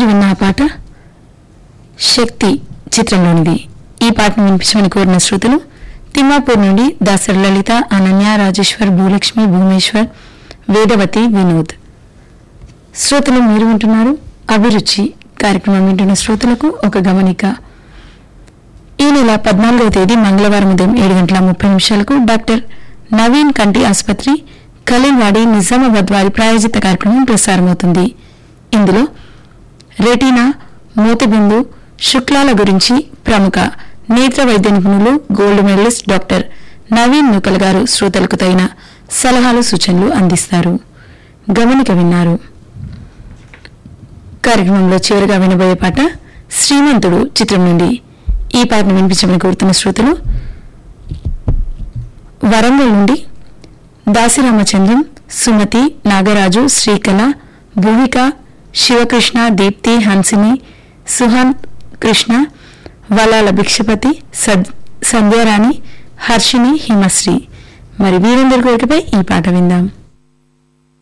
మీరు విన్న ఆ పాట శక్తి చిత్రంలోనిది ఈ పాటను వినిపించమని కోరిన శ్రోతలు తిమ్మాపూర్ నుండి దాసరి లలిత అనన్య రాజేశ్వర్ భూలక్ష్మి భూమేశ్వర్ వేదవతి వినోద్ శ్రోతలు మీరు వింటున్నారు అభిరుచి కార్యక్రమం వింటున్న శ్రోతలకు ఒక గమనిక ఈ నెల పద్నాలుగవ తేదీ మంగళవారం ఉదయం ఏడు గంటల ముప్పై నిమిషాలకు డాక్టర్ నవీన్ కంటి ఆసుపత్రి కలీల్వాడి నిజామాబాద్ వారి ప్రాయోజిత కార్యక్రమం ప్రసారమవుతుంది ఇందులో రెటీనా మూతిబిందు శుక్లాల గురించి ప్రముఖ నేత్ర వైద్య నిపుణులు gold medalist doctor Naveen Nookal గారు శ్రోతలకు తగిన సలహాలు సూచనలు అందిస్తారు గమనిక విన్నారు కార్యక్రమంలో చివరిగా వినబోయే పాట శ్రీమంతుడు చిత్రం నుండి ఈ పాటను వినిపించమని కోరుతున్న శ్రోతలు వరంగల్ నుండి దాసిరామచంద్రం సుమతి నాగరాజు శ్రీకళ భూమిక శివకృష్ణ దీప్తి హన్సిని సుహాన్ కృష్ణ వలాల భిక్షపతి సద్ సంధ్యారాణి హర్షిని హిమశ్రీ మరి వీరందరి కోరికపై ఈ పాట విందాం